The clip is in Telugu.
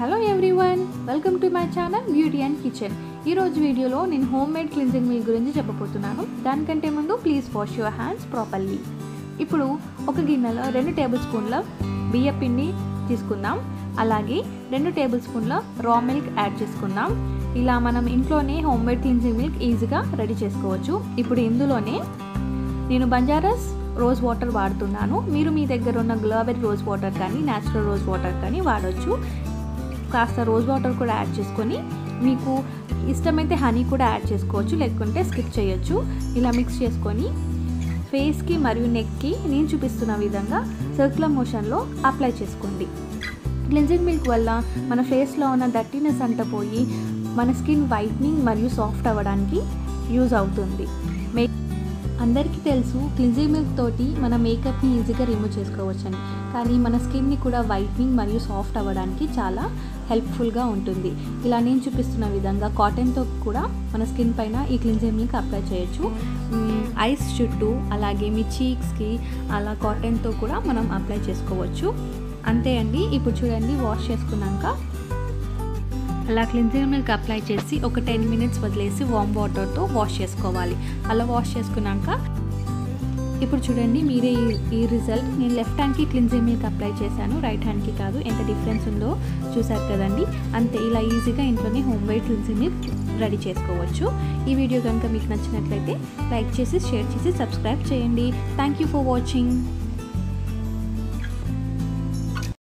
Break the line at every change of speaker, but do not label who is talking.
hello everyone welcome to my channel beauty and kitchen ఈరోజు వీడియోలో నేను హోమ్ మేడ్ క్లిన్జింగ్ మిల్క్ గురించి చెప్పబోతున్నాను దానికంటే ముందు please wash your hands properly ఇప్పుడు ఒక గిన్నెలో రెండు టేబుల్ స్పూన్ల బియ్య పిండి తీసుకుందాం అలాగే రెండు టేబుల్ స్పూన్ల రా మిల్క్ యాడ్ చేసుకుందాం ఇలా మనం ఇంట్లోనే హోమ్ మేడ్ క్లిన్జింగ్ మిల్క్ ఈజీగా రెడీ చేసుకోవచ్చు ఇప్పుడు ఇందులోనే నేను బంజారాస్ రోజ్ వాటర్ వాడుతున్నాను మీరు మీ దగ్గర ఉన్న గులాబెరీ రోజ్ వాటర్ కానీ న్యాచురల్ రోజ్ వాటర్ కానీ వాడవచ్చు కాస్త రోజ్ వాటర్ కూడా యాడ్ చేసుకొని మీకు ఇష్టమైతే హనీ కూడా యాడ్ చేసుకోవచ్చు లేకుంటే స్కిప్ చేయొచ్చు ఇలా మిక్స్ చేసుకొని ఫేస్కి మరియు నెక్కి నేను చూపిస్తున్న విధంగా సర్క్యులర్ మోషన్లో అప్లై చేసుకోండి క్లెన్జింగ్ మిల్క్ వల్ల మన ఫేస్లో ఉన్న డర్టీనెస్ అంతా పోయి మన స్కిన్ వైట్నింగ్ మరియు సాఫ్ట్ అవ్వడానికి యూజ్ అవుతుంది మే అందరికీ తెలుసు క్లిన్జింగ్ మిల్క్ తోటి మన మేకప్ని ఈజీగా రిమూవ్ చేసుకోవచ్చని కానీ మన స్కిన్ని కూడా వైట్నింగ్ మరియు సాఫ్ట్ అవ్వడానికి చాలా హెల్ప్ఫుల్గా ఉంటుంది ఇలా నేను చూపిస్తున్న విధంగా కాటన్తో కూడా మన స్కిన్ పైన ఈ క్లిన్జింగ్ మిల్క్ అప్లై చేయొచ్చు ఐస్ చుట్టూ అలాగే మీ చీక్స్కి అలా కాటన్తో కూడా మనం అప్లై చేసుకోవచ్చు అంతే అండి ఇప్పుడు చూడండి వాష్ చేసుకున్నాక అలా క్లిన్జింగ్ మిల్క్ అప్లై చేసి ఒక టెన్ మినిట్స్ వదిలేసి వామ్ వాటర్తో వాష్ చేసుకోవాలి అలా వాష్ చేసుకున్నాక ఇప్పుడు చూడండి మీరే ఈ రిజల్ట్ నేను లెఫ్ట్ హ్యాండ్కి క్లిన్జింగ్ మిల్క్ అప్లై చేశాను రైట్ హ్యాండ్కి కాదు ఎంత డిఫరెన్స్ ఉందో చూసారు కదండి అంతే ఇలా ఈజీగా ఇంట్లోనే home made cleansing milk ready చేసుకోవచ్చు ఈ వీడియో కనుక మీకు నచ్చినట్లయితే లైక్ చేసి షేర్ చేసి సబ్స్క్రైబ్ చేయండి థ్యాంక్ యూ ఫర్ వాచింగ్